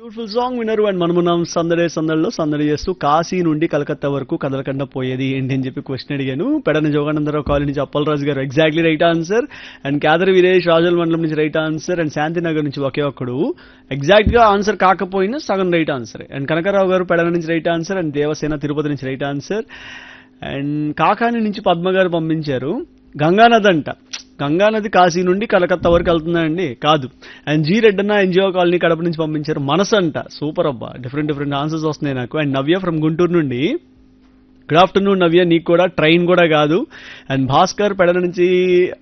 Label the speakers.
Speaker 1: beautiful song వినరు and మనమున్నాం సందడే సందడిలో సందడి చేస్తూ కాశీ నుండి కలకత్తా వరకు కదలకుండా పోయేది ఏంటి అని చెప్పి క్వశ్చన్ అడిగాను పెడన జోగానందరావు కాలనీ నుంచి అప్పలరాజు గారు exactly right answer and Kedar Veeresh Rajula మండలం నుంచి రైట్ ఆన్సర్ అండ్ శాంతినగర్ నుంచి ఒకే ఒక్కడు ఎగ్జాక్ట్ గా ఆన్సర్ కాకపోయినా సగం రైట్ ఆన్సర్ అండ్ కనకరావు గారు పెడన నుంచి right answer and Devasena Tirupati నుంచి రైట్ ఆన్సర్ అండ్ కాకాని నుంచి పద్మ గారు పంపించారు గంగానది అంట గంగానది కాశీ నుండి కలకత్తా వరకు వెళ్తుందండి కాదు and G Reddanna NGO colony Kadapa నుంచి పంపించారు మనసు అంట సూపర్ అబ్బా డిఫరెంట్ డిఫరెంట్ ఆన్సర్స్ వస్తున్నాయి నాకు అండ్ నవ్య ఫ్రమ్ గుంటూరు నుండి గుడ్ ఆఫ్టర్నూన్ నవ్య నీకు కూడా ట్రైన్ కూడా కాదు అండ్ భాస్కర్ పెడల నుంచి